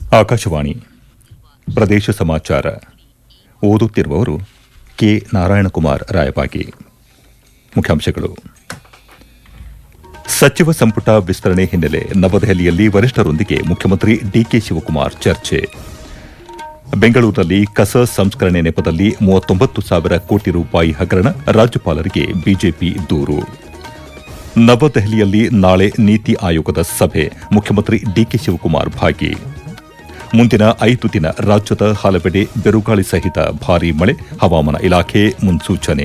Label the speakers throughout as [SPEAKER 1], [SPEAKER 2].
[SPEAKER 1] ಆಕಾಶವಾಣಿ ಪ್ರದೇಶ ಸಮಾಚಾರ ಓದುತ್ತಿರುವವರು ಕೆ ನಾರಾಯಣಕುಮಾರ್ ರಾಯಬಾಗಿ ಮುಖ್ಯಾಂಶಗಳು ಸಚಿವ ಸಂಪುಟ ವಿಸ್ತರಣೆ ಹಿನ್ನೆಲೆ ನವದೆಹಲಿಯಲ್ಲಿ ವರಿಷ್ಠರೊಂದಿಗೆ ಮುಖ್ಯಮಂತ್ರಿ ಡಿಕೆ ಶಿವಕುಮಾರ್ ಚರ್ಚೆ ಬೆಂಗಳೂರಿನಲ್ಲಿ ಕಸ ಸಂಸ್ಕರಣೆ ನೆಪದಲ್ಲಿ ಮೂವತ್ತೊಂಬತ್ತು ಸಾವಿರ ಕೋಟಿ ರೂಪಾಯಿ ಹಗರಣ ರಾಜ್ಯಪಾಲರಿಗೆ ಬಿಜೆಪಿ ದೂರು ನವದೆಹಲಿಯಲ್ಲಿ ನಾಳೆ ನೀತಿ ಆಯೋಗದ ಸಭೆ ಮುಖ್ಯಮಂತ್ರಿ ಡಿಕೆ ಶಿವಕುಮಾರ್ ಭಾಗಿ ಮುಂದಿನ ಐದು ದಿನ ರಾಜ್ಯದ ಹಲವೆಡೆ ಬಿರುಗಾಳಿ ಸಹಿತ ಭಾರೀ ಮಳೆ ಹವಾಮಾನ ಇಲಾಖೆ ಮುನ್ಸೂಚನೆ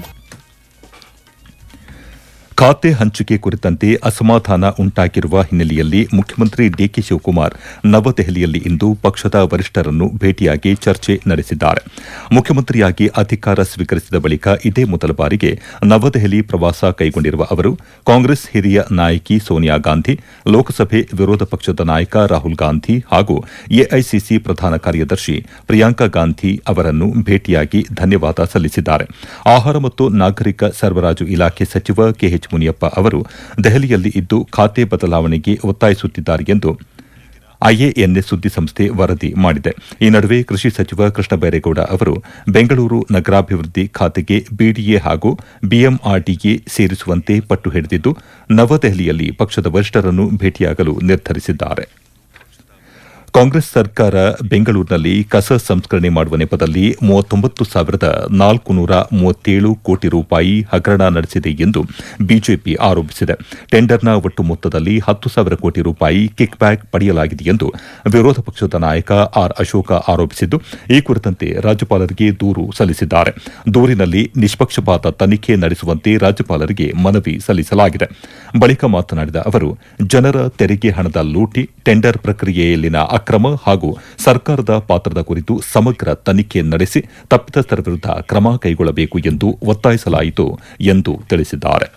[SPEAKER 1] ಖಾತೆ ಹಂಚಿಕೆ ಕುರಿತಂತೆ ಅಸಮಾಧಾನ ಉಂಟಾಗಿರುವ ಹಿನ್ನೆಲೆಯಲ್ಲಿ ಮುಖ್ಯಮಂತ್ರಿ ಡಿಕೆ ಶಿವಕುಮಾರ್ ನವದೆಹಲಿಯಲ್ಲಿ ಇಂದು ಪಕ್ಷದ ವರಿಷ್ಠರನ್ನು ಭೇಟಿಯಾಗಿ ಚರ್ಚೆ ನಡೆಸಿದ್ದಾರೆ ಮುಖ್ಯಮಂತ್ರಿಯಾಗಿ ಅಧಿಕಾರ ಸ್ವೀಕರಿಸಿದ ಬಳಿಕ ಇದೇ ಮೊದಲ ಬಾರಿಗೆ ನವದೆಹಲಿ ಪ್ರವಾಸ ಕೈಗೊಂಡಿರುವ ಅವರು ಕಾಂಗ್ರೆಸ್ ಹಿರಿಯ ನಾಯಕಿ ಸೋನಿಯಾ ಗಾಂಧಿ ಲೋಕಸಭೆ ವಿರೋಧ ಪಕ್ಷದ ನಾಯಕ ರಾಹುಲ್ ಗಾಂಧಿ ಹಾಗೂ ಎಐಸಿಸಿ ಪ್ರಧಾನ ಕಾರ್ಯದರ್ಶಿ ಪ್ರಿಯಾಂಕಾ ಗಾಂಧಿ ಅವರನ್ನು ಭೇಟಿಯಾಗಿ ಧನ್ಯವಾದ ಸಲ್ಲಿಸಿದ್ದಾರೆ ಆಹಾರ ಮತ್ತು ನಾಗರಿಕ ಸರಬರಾಜು ಇಲಾಖೆ ಸಚಿವ ಕೆಎಚ್ ಮುನಿಯಪ್ಪ ಅವರು ದೆಹಲಿಯಲ್ಲಿ ಇದ್ದು ಖಾತೆ ಬದಲಾವಣೆಗೆ ಒತ್ತಾಯಿಸುತ್ತಿದ್ದಾರೆ ಎಂದು ಐಎಎನ್ಎಸ್ ಸುದ್ದಿಸಂಸ್ಥೆ ವರದಿ ಮಾಡಿದೆ ಈ ನಡುವೆ ಕೃಷಿ ಸಚಿವ ಕೃಷ್ಣ ಬೈರೇಗೌಡ ಅವರು ಬೆಂಗಳೂರು ನಗರಾಭಿವೃದ್ಧಿ ಖಾತೆಗೆ ಬಿಡಿಎ ಹಾಗೂ ಬಿಎಂಆರ್ಡಿಎ ಸೇರಿಸುವಂತೆ ಪಟ್ಟು ಹಿಡಿದಿದ್ದು ನವದೆಹಲಿಯಲ್ಲಿ ಪಕ್ಷದ ವರಿಷ್ಠರನ್ನು ಭೇಟಿಯಾಗಲು ನಿರ್ಧರಿಸಿದ್ದಾರೆ ಕಾಂಗ್ರೆಸ್ ಸರ್ಕಾರ ಬೆಂಗಳೂರಿನಲ್ಲಿ ಕಸ ಸಂಸ್ಕರಣೆ ಮಾಡುವ ನೆಪದಲ್ಲಿ ಮೂವತ್ತೊಂಬತ್ತು ಸಾವಿರದ ನಾಲ್ಕು ನೂರ ಮೂವತ್ತೇಳು ಕೋಟಿ ರೂಪಾಯಿ ಹಗರಣ ನಡೆಸಿದೆ ಎಂದು ಬಿಜೆಪಿ ಆರೋಪಿಸಿದೆ ಟೆಂಡರ್ನ ಒಟ್ಟು ಮೊತ್ತದಲ್ಲಿ ಹತ್ತು ಸಾವಿರ ಕೋಟಿ ರೂಪಾಯಿ ಕಿಕ್ ಬ್ಯಾಕ್ ಪಡೆಯಲಾಗಿದೆ ಎಂದು ವಿರೋಧ ಪಕ್ಷದ ನಾಯಕ ಆರ್ ಅಶೋಕ ಆರೋಪಿಸಿದ್ದು ಈ ಕುರಿತಂತೆ ರಾಜ್ಯಪಾಲರಿಗೆ ದೂರು ಸಲ್ಲಿಸಿದ್ದಾರೆ ದೂರಿನಲ್ಲಿ ನಿಷ್ಪಕ್ಷಪಾತ ತನಿಖೆ ನಡೆಸುವಂತೆ ರಾಜ್ಯಪಾಲರಿಗೆ ಮನವಿ ಸಲ್ಲಿಸಲಾಗಿದೆ ಬಳಿಕ ಮಾತನಾಡಿದ ಅವರು ಜನರ ತೆರಿಗೆ ಹಣದ ಲೂಟಿ ಟೆಂಡರ್ ಪ್ರಕ್ರಿಯೆಯಲ್ಲಿನ ಅಕ್ರಮ ಹಾಗೂ ಸರ್ಕಾರದ ಪಾತ್ರದ ಕುರಿತು ಸಮಗ್ರ ತನಿಖೆ ನಡೆಸಿ ತಪ್ಪಿತಸ್ಥರ ವಿರುದ್ಧ ಕ್ರಮ ಕೈಗೊಳ್ಳಬೇಕು ಎಂದು ಒತ್ತಾಯಿಸಲಾಯಿತು ಎಂದು ತಿಳಿಸಿದ್ದಾರೆ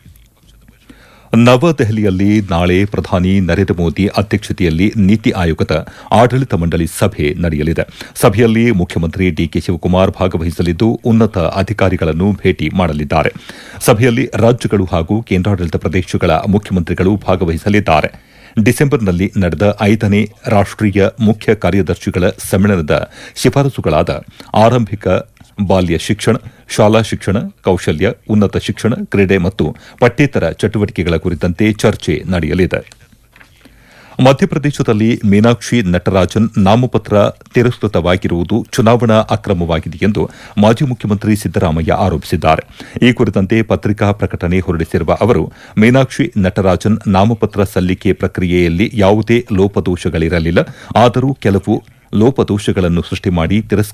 [SPEAKER 1] ನವದೆಹಲಿಯಲ್ಲಿ ನಾಳೆ ಪ್ರಧಾನಿ ನರೇಂದ್ರ ಮೋದಿ ಅಧ್ಯಕ್ಷತೆಯಲ್ಲಿ ನೀತಿ ಆಯೋಗದ ಆಡಳಿತ ಮಂಡಳಿ ಸಭೆ ನಡೆಯಲಿದೆ ಸಭೆಯಲ್ಲಿ ಮುಖ್ಯಮಂತ್ರಿ ಡಿಕೆ ಶಿವಕುಮಾರ್ ಭಾಗವಹಿಸಲಿದ್ದು ಉನ್ನತ ಅಧಿಕಾರಿಗಳನ್ನು ಭೇಟಿ ಮಾಡಲಿದ್ದಾರೆ ಸಭೆಯಲ್ಲಿ ರಾಜ್ಯಗಳು ಹಾಗೂ ಕೇಂದ್ರಾಡಳಿತ ಪ್ರದೇಶಗಳ ಮುಖ್ಯಮಂತ್ರಿಗಳು ಭಾಗವಹಿಸಲಿದ್ದಾರೆ ಡಿಸೆಂಬರ್ನಲ್ಲಿ ನಡೆದ ಐದನೇ ರಾಷ್ಟೀಯ ಮುಖ್ಯ ಕಾರ್ಯದರ್ಶಿಗಳ ಸಮ್ಮೇಳನದ ಶಿಫಾರಸುಗಳಾದ ಆರಂಭಿಕ ಬಾಲ್ಯ ಶಿಕ್ಷಣ ಶಾಲಾ ಶಿಕ್ಷಣ ಕೌಶಲ್ಯ ಉನ್ನತ ಶಿಕ್ಷಣ ಕ್ರೀಡೆ ಮತ್ತು ಪಠ್ಯೇತರ ಚಟುವಟಿಕೆಗಳ ಕುರಿತಂತೆ ಚರ್ಚೆ ನಡೆಯಲಿದೆ ಮಧ್ಯಪ್ರದೇಶದಲ್ಲಿ ಮೀನಾಕ್ಷಿ ನಟರಾಜನ್ ನಾಮಪತ್ರ ತಿರಸ್ಕೃತವಾಗಿರುವುದು ಚುನಾವಣಾ ಅಕ್ರಮವಾಗಿದೆ ಎಂದು ಮಾಜಿ ಮುಖ್ಯಮಂತ್ರಿ ಸಿದ್ದರಾಮಯ್ಯ ಆರೋಪಿಸಿದ್ದಾರೆ ಈ ಕುರಿತಂತೆ ಪತ್ರಿಕಾ ಪ್ರಕಟಣೆ ಹೊರಡಿಸಿರುವ ಅವರು ಮೀನಾಕ್ಷಿ ನಟರಾಜನ್ ನಾಮಪತ್ರ ಸಲ್ಲಿಕೆ ಪ್ರಕ್ರಿಯೆಯಲ್ಲಿ ಯಾವುದೇ ಲೋಪದೋಷಗಳಿರಲಿಲ್ಲ ಆದರೂ ಕೆಲವು ಲೋಪದೋಷಗಳನ್ನು ಸೃಷ್ಟಿ ಮಾಡಿ ತಿರಸ್ಕರಿಸಲಾಗಿದೆ